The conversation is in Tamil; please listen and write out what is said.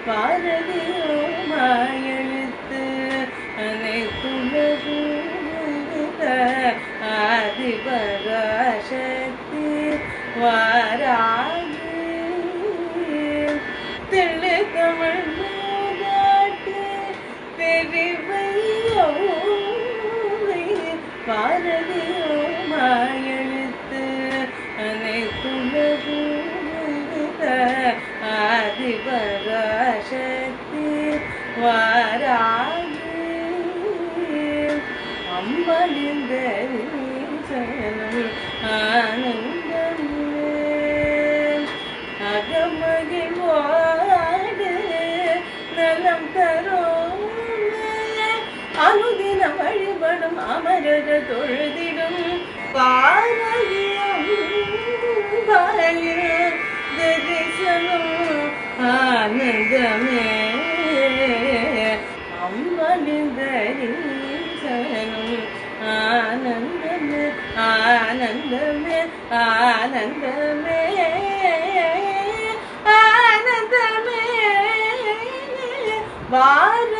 பாரதியோமாயெழுத்து அனைத்துலகும் ஆதிபராசக்தி வாராது தெள்ளு தமிழ் மூதாட்டு தெரிவையோ பாரதியோமாயெழுத்து அனைத்துலகும் ஆதிபராசக்தி வாராது அம்பலிந்த சனம் ஆனந்தமே அகமகிழ்வாடு நலம் தரோமே அனுதின வழிபடும் அமரர தொழுதிடும் பாரதியம் பாய தரிசனம் ஆனந்தமே அம்பலிந்தரிசனம் ஆனந்தமே ஆனந்தமே ஆனந்தமே ஆனந்தமே வார